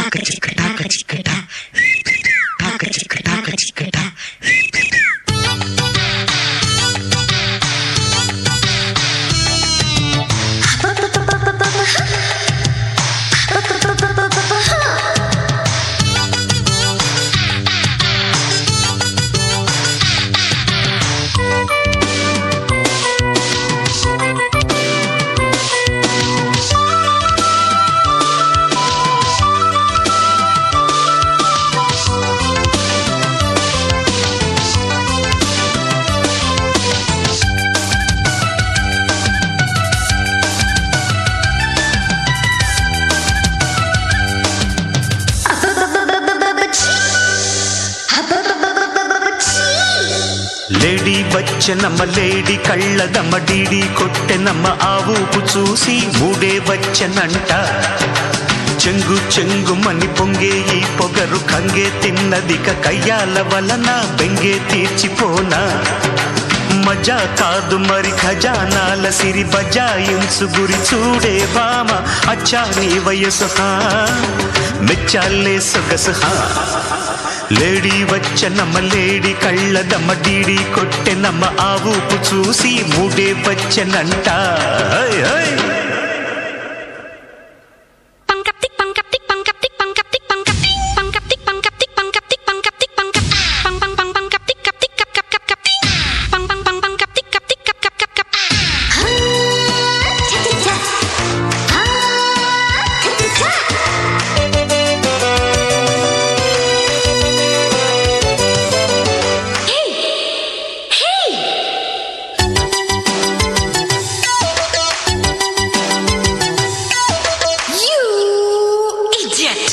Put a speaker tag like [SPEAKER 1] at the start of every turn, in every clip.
[SPEAKER 1] తాక చిక్క తాక చిక్కట తాక చిక్క తాక చిక్కట
[SPEAKER 2] లేడీ వచ్చనమ్మ లేడీ కళ్ళదమ్మ డీడీ కొట్టెనమ్మ ఆ ఊపు చూసి మూడే వచ్చనంట చెంగు చెంగుమని పొంగే ఈ పొగరు కంగే తిన్నదిక కయ్యాల వలన బెంగే తీర్చిపోనా మజా కాదు మరి ఖజానాల సిరి బజాయించు గురి చూడే బామ అచ్చా నీ వయసు హా మెచ్చాలే సొగసు హా లేడీ వచ్చనమ్మ లేడీ కళ్ళదమ్మ డీడీ కొట్టెనమ్మ ఆ ఊపు చూసి మూడే వచ్చనంట హై, హై.
[SPEAKER 3] Pangkaptik, pangkaptik, pangkaptik, pangkaptik, pangkaptik, pangkaptik, pangkaptik, pangkaptik, pangkaptik, pangkap, pang pang pang pangkaptik, kaptik, kap kap kap kaptik, pang pang pang pangkaptik, kaptik, kap kap kap kap. You idiot!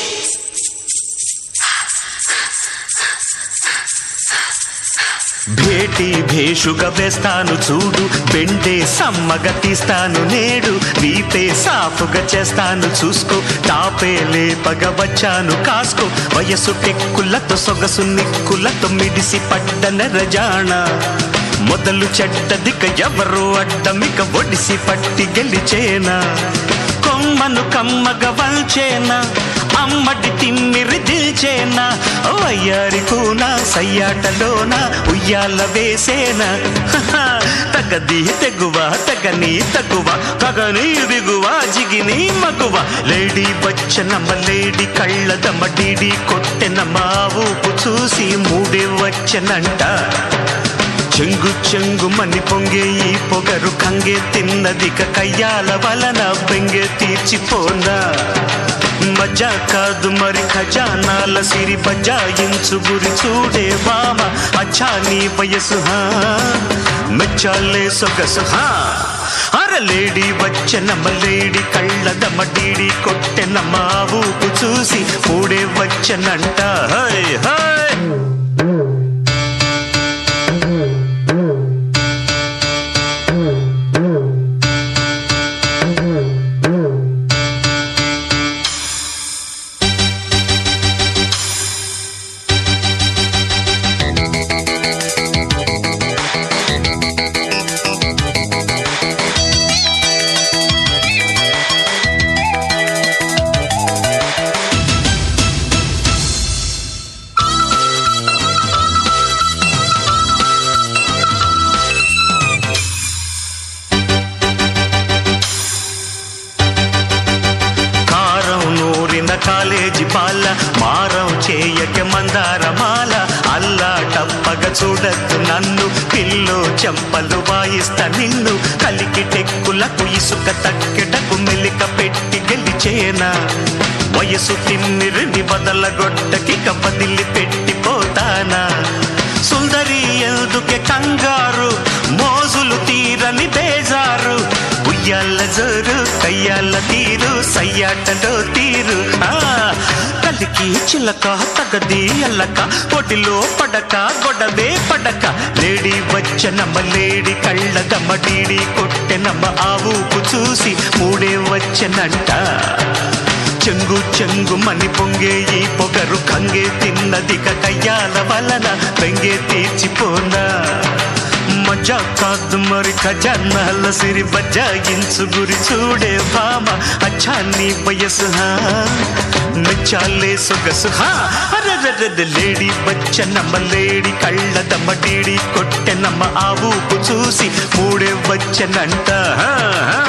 [SPEAKER 2] భేటీ భేషుగా వేస్తాను చూడు బెండే సమ్మగా తీస్తాను నేడు వీపే సాఫుగా చేస్తాను చూసుకో టాపే లేపగా వచ్చాను కాసుకో వయసు టెక్కులతో సొగసు నిక్కులతో మిడిసి పడ్డన రజాణ మొదలు చెడ్డదిక ఎవరు అడ్డమిక ఒడిసి పట్టి గెలిచేనా కొమ్మను కమ్మగా వంచేనా అమ్మటి తిమ్మిరి దిల్చేనా వయ్యారి కూన సయ్యాటలోన ఉయ్యాల వేసేనా హహ, తగది తెగువ తగని తగువ తగని దిగువ జిగిని మగువ లేడీ వచ్చనమ్మ లేడీ కళ్ళదమ్మ డీడీ కొట్టెనమ్మ ఆ ఊపు చూసి మూడే వచ్చనంట చెంగు చెంగు మని పొంగే ఈ పొగరు కంగే తిన్నదిక కయ్యాల వలన బెంగే తీర్చిపోనా మజా కాదు మరి ఖజానాల సిరి బజాయించు గురి చూడే బామ అచ్చా నీ వయసు హా మెచ్చాలే సొగసు హా అర లేడీ వచ్చనమ్మ లేడీ కళ్ళదమ్మ డీడీ కొట్టెనమ్మ ఆ ఊపు చూసి పూడే వచ్చనంట హై హై కారం నూరిన కాలేజీ పాల మారం చేయక మందారమాల అల్లా టప్పగ చూడద్దు నన్ను పిల్లో చెంపలు వాయిస్తా నిన్ను కలికి టెక్కులకు ఇసుక తక్కెటకు మెలిక పెట్టి గెలిచేనా వయసు తిమ్మిరిని బదలగొట్టకి కబదిలి పెట్టిపోతానా సుందరి ఎందుకే కంగారు మోజులు తీరని బేజారు ఉయ్యాల జోరు కయ్యాల తీరు సయ్యాటలో తీరు ఆ కలికి చిలక తగది అల్లక పొడిలో పడక గొడవే పడక లేడీ వచ్చనమ్మ లేడీ కళ్ళదమ్మ డీడీ కొట్టెనమ్మ ఆ ఊపు చూసి మూడే వచ్చనంట చెంగు చెంగు మని పొంగే ఈ పొగరు కంగే తిన్నదిక కయ్యాల వలన బెంగే తీర్చిపోనా మజా కాదు మరి ఖజానాల సిరి బజాయించు గురి చూడే భామ అచ్చా నీ వయసు హా మెచ్చాలే సొగసు హా! అరెరెరెరె, లేడీ వచ్చనమ్మ లేడీ కళ్ళదమ్మ డీడి కొట్టెనమ్మ ఆ ఊపు చూసి మూడే వచ్చనంట హా, హా.